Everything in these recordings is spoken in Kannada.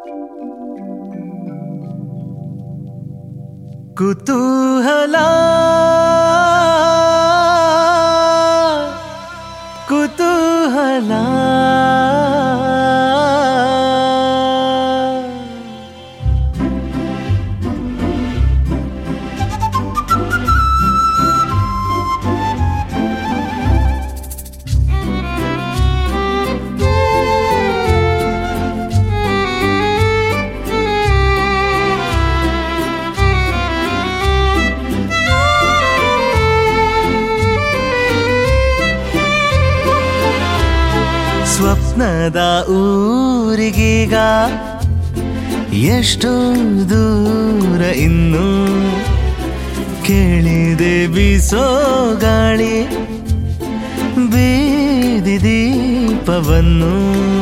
ಕುತೂಹಲ ಕುತೂಹಲ ಸ್ವಪ್ನದ ಊರಿಗೀಗ ಎಷ್ಟು ದೂರ ಇನ್ನು ಕೇಳಿದೆ ಬೀಸೋ ಗಾಳಿ ಬೀದಿ ದೀಪವನ್ನು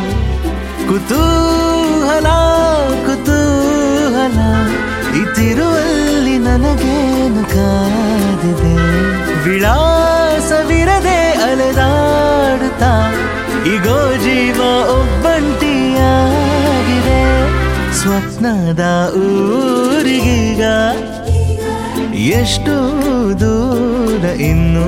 ಕುತೂಹಲ ಕುತೂಹಲ ಇತಿರುವಲ್ಲಿ ನನಗೇನು ಕಾದಿದೆ ವಿಳಾಸವಿರದೆ ಅಲೆದಾಡುತ್ತಾ ಈಗೋ ಜೀವ ಒಬ್ಬಂಟಿಯಾಗಿದೆ ಸ್ವಪ್ನದ ಊರಿಗೀಗ ಎಷ್ಟು ದೂರ ಇನ್ನು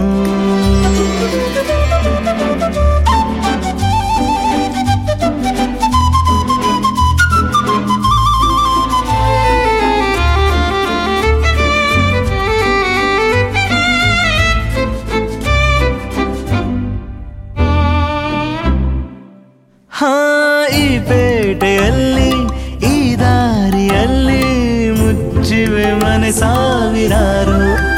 ಹಾ ಈ ಪೇಟೆಯಲ್ಲಿ ಈ ದಾರಿಯಲ್ಲಿ ಮುಚ್ಚಿವೆ ಮನೆ ಸಾವಿರಾರು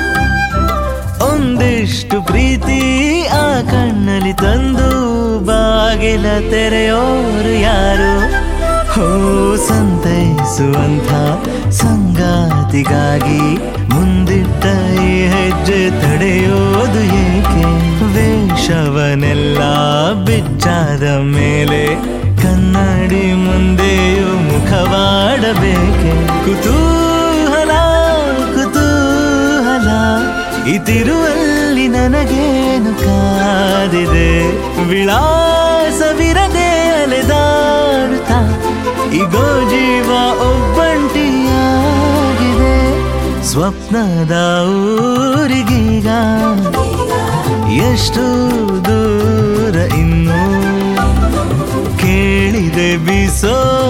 ಒಂದಿಷ್ಟು ಪ್ರೀತಿ ಆ ಕಣ್ಣಲ್ಲಿ ತಂದು ಬಾಗಿಲ ತೆರೆಯೋರು ಯಾರು ಹೋ ಸಂತೈಸುವಂಥ ಸಂಗಾತಿಗಾಗಿ ಮುಂದಿಟ್ಟ ಈ ಹೆಜ್ಜೆ ತಡೆಯೋದು ಏಕೆ ವೇಷವನೆಲ್ಲ ಬಿಚ್ಚಾದ ಮೇಲೆ ಕನ್ನಡಿ ಮುಂದೆಯೂ ಮುಖವಾಡಬೇಕೆ ಕುತೂಹಲ ಕುತೂಹಲ ಇತಿರುವಲ್ಲಿ ನನಗೇನು ಕಾದಿದೆ ವಿಳಾಸವಿರದೆ ಅಲೆದಾಡುತ್ತಾ ಈಗೋ ಜೀವ ಒಬ್ಬಂಟಿಯಾಗಿದೆ ಸ್ವಪ್ನದ ಊರಿಗೀಗ ಎಷ್ಟು ದೂರ ಇನ್ನು ಕೇಳಿದೆ ಬೀಸೋ